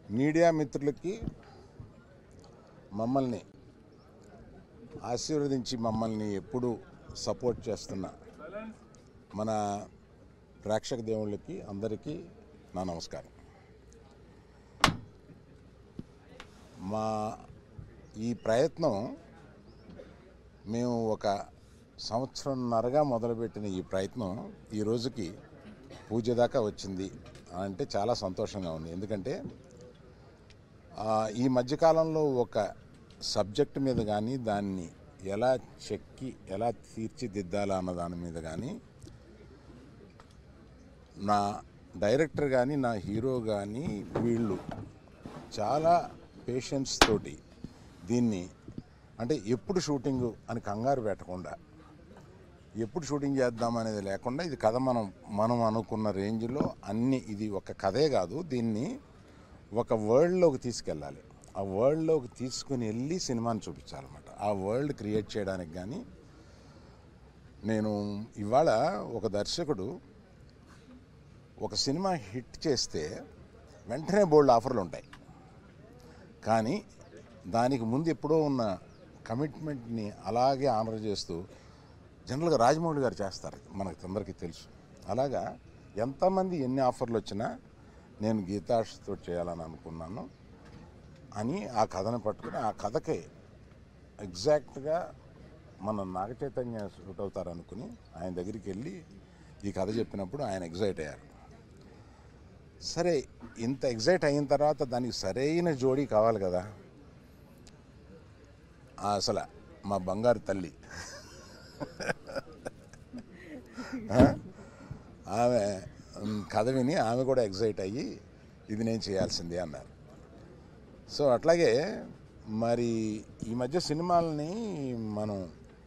Media మిత్రులకి మమ్మల్ని ఆశీర్వదించి మమ్మల్ని ఎప్పుడు సపోర్ట్ చేస్తున్న మన ప్రేక్షక దేవుళ్ళకి అందరికీ నా నమస్కారం మా ఈ ప్రయత్నం మేము ఒక సంవత్సరంన్నరగా మొదలుపెట్టిన ఈ ప్రయత్నం ఈ రోజుకి పూజ దాకా వచ్చింది అంటే చాలా సంతోషంగా ఉంది ఎందుకంటే ఆ, ఈ మధ్యకాలంలో ఒక సబ్జెక్ట్ మీద కానీ దాన్ని ఎలా చెక్కి ఎలా తీర్చిదిద్దాలా అన్న దాని మీద కానీ నా డైరెక్టర్ కానీ నా హీరో కానీ వీళ్ళు చాలా పేషెన్స్ తోటి దీన్ని అంటే ఎప్పుడు షూటింగ్ అని కంగారు పెట్టకుండా ఎప్పుడు షూటింగ్ చేద్దాం అనేది లేకుండా ఇది కథ మనం మనం అనుకున్న రేంజ్లో అన్ని ఇది ఒక కథే కాదు దీన్ని ఒక వరల్డ్లోకి తీసుకెళ్ళాలి ఆ వరల్డ్లోకి తీసుకుని వెళ్ళి సినిమాని చూపించాలన్నమాట ఆ వరల్డ్ క్రియేట్ చేయడానికి కానీ నేను ఇవాళ ఒక దర్శకుడు ఒక సినిమా హిట్ చేస్తే వెంటనే బోల్డ్ ఆఫర్లు ఉంటాయి కానీ దానికి ముందు ఎప్పుడో ఉన్న కమిట్మెంట్ని అలాగే ఆనర్ చేస్తూ జనరల్గా రాజమౌళి గారు చేస్తారు మనకు అందరికీ తెలుసు అలాగా ఎంతమంది ఎన్ని ఆఫర్లు వచ్చినా నేను గీతాష్తో చేయాలని అనుకున్నాను అని ఆ కథను పట్టుకుని ఆ కథకే ఎగ్జాక్ట్గా మన నాగ చైతన్య సూట్ అవుతారు అనుకుని ఆయన దగ్గరికి వెళ్ళి ఈ కథ చెప్పినప్పుడు ఆయన ఎగ్జైట్ అయ్యారు సరే ఇంత ఎగ్జైట్ అయిన తర్వాత దానికి సరైన జోడీ కావాలి కదా ఆ అసలు మా బంగారు తల్లి ఆ? ఆమె ఉమ్, కథ విని ఆమె కూడా ఎగ్జైట్ అయ్యి ఇది నేను చేయాల్సిందే అన్నారు సో అట్లాగే మరి ఈ మధ్య సినిమాలని మనం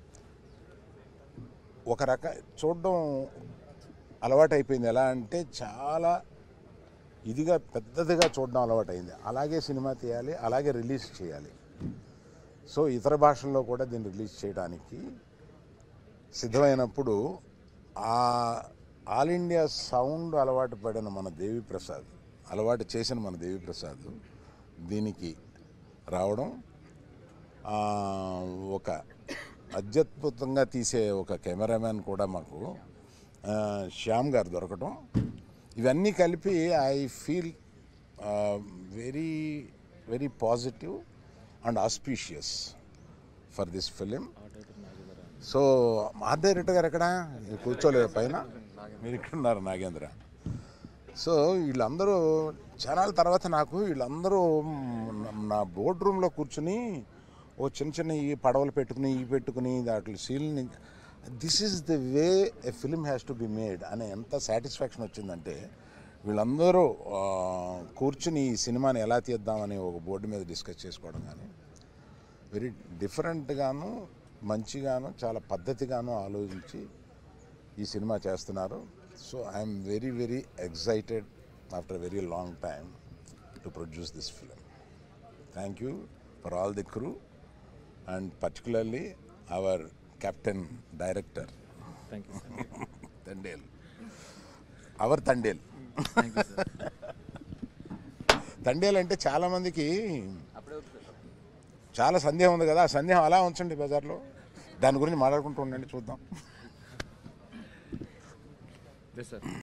ఒక రక చూడడం అలవాటైపోయింది ఎలా అంటే చాలా ఇదిగా పెద్దదిగా చూడడం అలవాటైంది అలాగే సినిమా తీయాలి అలాగే రిలీజ్ చేయాలి సో ఇతర భాషల్లో కూడా దీన్ని రిలీజ్ చేయడానికి సిద్ధమైనప్పుడు ఆ ఆల్ ఇండియా సౌండ్ అలవాటు పడిన మన దేవి ప్రసాద్ అలవాటు చేసిన మన దేవి ప్రసాద్ దీనికి రావడం ఆ, ఒక అత్యద్భుతంగా తీసే ఒక కెమెరామ్యాన్ కూడా మాకు ఆ, శ్యామ్ గారు దొరకటం ఇవన్నీ కలిపి I feel very very positive and auspicious for this film so art director గారు ఎక్కడ కూర్చోలేదు పైన మీరు ఇక్కడ ఉన్నారు నాగేంద్ర సో వీళ్ళందరూ చాలాల తర్వాత నాకు వీళ్ళందరూ మ్, నా బోర్డ్ రూమ్లో కూర్చుని ఓ చిన్న చిన్న ఈ పడవలు పెట్టుకుని ఈ పెట్టుకుని దాంట్లో సీల్ని this is the way a film has to be made అనే ఎంత సాటిస్ఫాక్షన్ వచ్చిందంటే వీళ్ళందరూ ఆ, కూర్చుని ఈ సినిమాని ఎలా తీద్దామని ఒక బోర్డు మీద డిస్కస్ చేసుకోవడం కానీ వెరీ డిఫరెంట్గాను మంచిగాను చాలా పద్ధతిగాను ఆలోచించి ఈ సినిమా చేస్తున్నారు so I'm very very excited after very long time to produce this film thank you for all the crew and particularly our captain director thank you sir Thandel our Thandel thank you sir Thandel అంటే చాలామందికి చాలా సందేహం ఉంది కదా ఆ సందేహం అలా ఉంచండి బజార్లో దాని గురించి మాట్లాడుకుంటూ ఉండండి చూద్దాం ఎస్ సార్